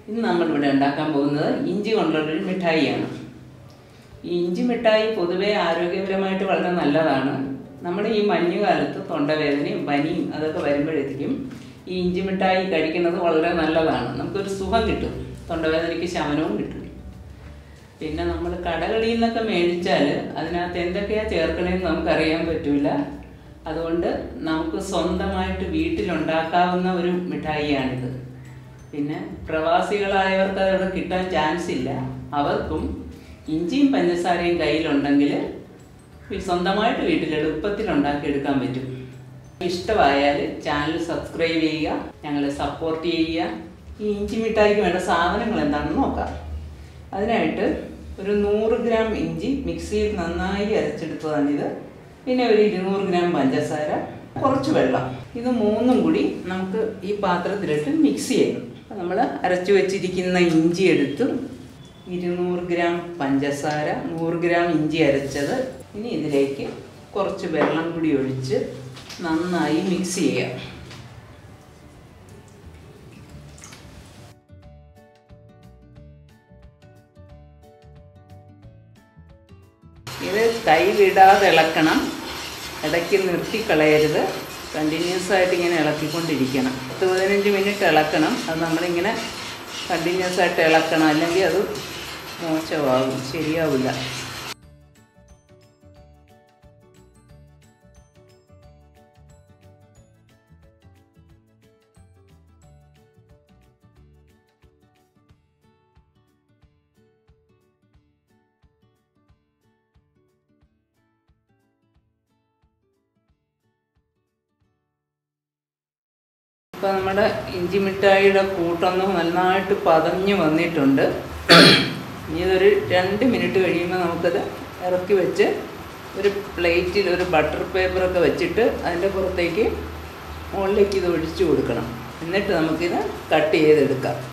ഇന്ന് നമ്മളിവിടെ ഉണ്ടാക്കാൻ പോകുന്നത് ഇഞ്ചി കൊണ്ടുള്ളൊരു മിഠായിയാണ് ഈ ഇഞ്ചി മിഠായി പൊതുവേ ആരോഗ്യപരമായിട്ട് വളരെ നല്ലതാണ് നമ്മുടെ ഈ മഞ്ഞുകാലത്ത് തൊണ്ടവേദനയും പനിയും അതൊക്കെ വരുമ്പോഴത്തേക്കും ഈ ഇഞ്ചി മിഠായി കഴിക്കുന്നത് വളരെ നല്ലതാണ് നമുക്കൊരു സുഖം കിട്ടും തൊണ്ടവേദനയ്ക്ക് ശമനവും കിട്ടും പിന്നെ നമ്മൾ കടകളിൽ നിന്നൊക്കെ മേടിച്ചാൽ അതിനകത്ത് എന്തൊക്കെയാണ് ചേർക്കണേന്ന് നമുക്കറിയാൻ പറ്റില്ല അതുകൊണ്ട് നമുക്ക് സ്വന്തമായിട്ട് വീട്ടിലുണ്ടാക്കാവുന്ന ഒരു മിഠായിയാണിത് പിന്നെ പ്രവാസികളായവർക്ക് അതവിടെ കിട്ടാൻ ചാൻസ് ഇല്ല അവർക്കും ഇഞ്ചിയും പഞ്ചസാരയും കയ്യിലുണ്ടെങ്കിൽ സ്വന്തമായിട്ട് വീട്ടിൽ എളുപ്പത്തിൽ ഉണ്ടാക്കിയെടുക്കാൻ പറ്റും ഇഷ്ടമായാൽ ചാനൽ സബ്സ്ക്രൈബ് ചെയ്യുക ഞങ്ങളെ സപ്പോർട്ട് ചെയ്യുക ഈ ഇഞ്ചി മിഠായിക്ക് വേണ്ട സാധനങ്ങൾ എന്താണെന്ന് നോക്കാം അതിനായിട്ട് ഒരു നൂറ് ഗ്രാം ഇഞ്ചി മിക്സിയിൽ നന്നായി അരച്ചെടുത്തതാണിത് പിന്നെ ഒരു ഇരുന്നൂറ് ഗ്രാം പഞ്ചസാര കുറച്ച് വെള്ളം ഇത് മൂന്നും കൂടി നമുക്ക് ഈ പാത്രത്തിലിട്ട് മിക്സ് ചെയ്യണം നമ്മൾ അരച്ചു വെച്ചിരിക്കുന്ന ഇഞ്ചി എടുത്ത് ഇരുന്നൂറ് ഗ്രാം പഞ്ചസാര നൂറ് ഗ്രാം ഇഞ്ചി അരച്ചത് ഇനി ഇതിലേക്ക് കുറച്ച് വെള്ളം കൂടി ഒഴിച്ച് നന്നായി മിക്സ് ചെയ്യാം ഇത് കൈ വിടാതെ ഇളക്കണം ഇടയ്ക്ക് നിർത്തിക്കളയരുത് കണ്ടിന്യൂസ് ആയിട്ട് ഇങ്ങനെ ഇളക്കിക്കൊണ്ടിരിക്കണം പത്ത് പതിനഞ്ച് മിനിറ്റ് ഇളക്കണം അത് നമ്മളിങ്ങനെ കണ്ടിന്യൂസ് ആയിട്ട് ഇളക്കണം അല്ലെങ്കിൽ അത് മോശമാകും ശരിയാവില്ല ഇപ്പം നമ്മുടെ ഇഞ്ചി മിഠായിയുടെ കൂട്ടൊന്ന് നന്നായിട്ട് പതഞ്ഞ് വന്നിട്ടുണ്ട് ഇനി ഇതൊരു രണ്ട് മിനിറ്റ് കഴിയുമ്പോൾ നമുക്കത് ഇറക്കി വെച്ച് ഒരു പ്ലേറ്റിൽ ഒരു ബട്ടർ പേപ്പറൊക്കെ വെച്ചിട്ട് അതിൻ്റെ പുറത്തേക്ക് മുകളിലേക്ക് ഇത് ഒഴിച്ചു കൊടുക്കണം എന്നിട്ട് നമുക്കിത് കട്ട് ചെയ്തെടുക്കാം